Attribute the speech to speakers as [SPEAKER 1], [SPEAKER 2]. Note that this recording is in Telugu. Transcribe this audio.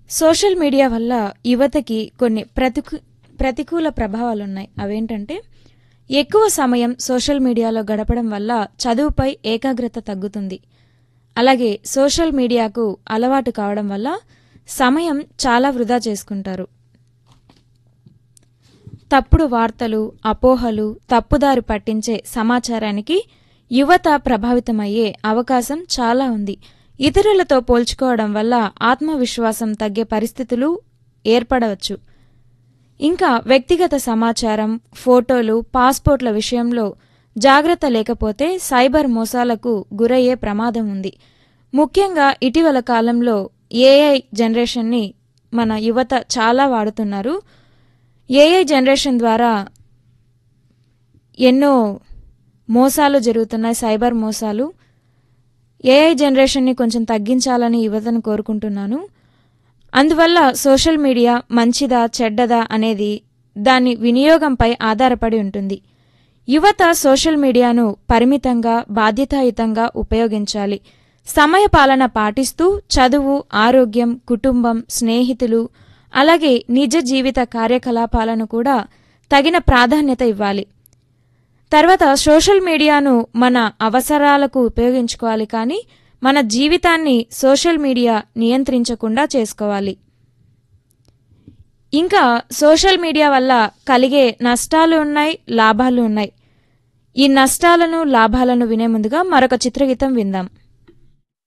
[SPEAKER 1] సోషల్ మీడియా వల్ల యువతకి కొన్ని ప్రతికూ ప్రతికూల ప్రభావాలున్నాయి అవేంటంటే ఎక్కువ సమయం సోషల్ మీడియాలో గడపడం వల్ల చదువుపై ఏకాగ్రత తగ్గుతుంది అలాగే సోషల్ మీడియాకు అలవాటు కావడం వల్ల సమయం చాలా వృధా చేసుకుంటారు తప్పుడు వార్తలు అపోహలు తప్పుదారి పట్టించే సమాచారానికి యువత ప్రభావితమయ్యే అవకాశం చాలా ఉంది ఇతరులతో పోల్చుకోవడం వల్ల ఆత్మవిశ్వాసం తగ్గే పరిస్థితులు ఏర్పడవచ్చు ఇంకా వ్యక్తిగత సమాచారం ఫోటోలు పాస్పోర్ట్ల విషయంలో జాగ్రత్త లేకపోతే సైబర్ మోసాలకు గురయ్యే ప్రమాదం ఉంది ముఖ్యంగా ఇటీవల కాలంలో ఏఐ జనరేషన్ని మన యువత చాలా వాడుతున్నారు ఏఐ జనరేషన్ ద్వారా ఎన్నో మోసాలు జరుగుతున్నాయి సైబర్ మోసాలు ఏఐ జనరేషన్ని కొంచెం తగ్గించాలని యువతను కోరుకుంటున్నాను అందువల్ల సోషల్ మీడియా మంచిదా చెడ్డదా అనేది దాని వినియోగంపై ఆధారపడి ఉంటుంది యువత సోషల్ మీడియాను పరిమితంగా బాధ్యతాయుతంగా ఉపయోగించాలి సమయపాలన పాటిస్తూ చదువు ఆరోగ్యం కుటుంబం స్నేహితులు అలాగే నిజ జీవిత కార్యకలాపాలను కూడా తగిన ప్రాధాన్యత ఇవ్వాలి తర్వాత సోషల్ మీడియాను మన అవసరాలకు ఉపయోగించుకోవాలి కానీ మన జీవితాన్ని సోషల్ మీడియా నియంత్రించకుండా చేసుకోవాలి ఇంకా సోషల్ మీడియా వల్ల కలిగే నష్టాలు ఉన్నాయి లాభాలు ఉన్నాయి ఈ నష్టాలను లాభాలను వినే ముందుగా మరొక చిత్రగీతం విందాం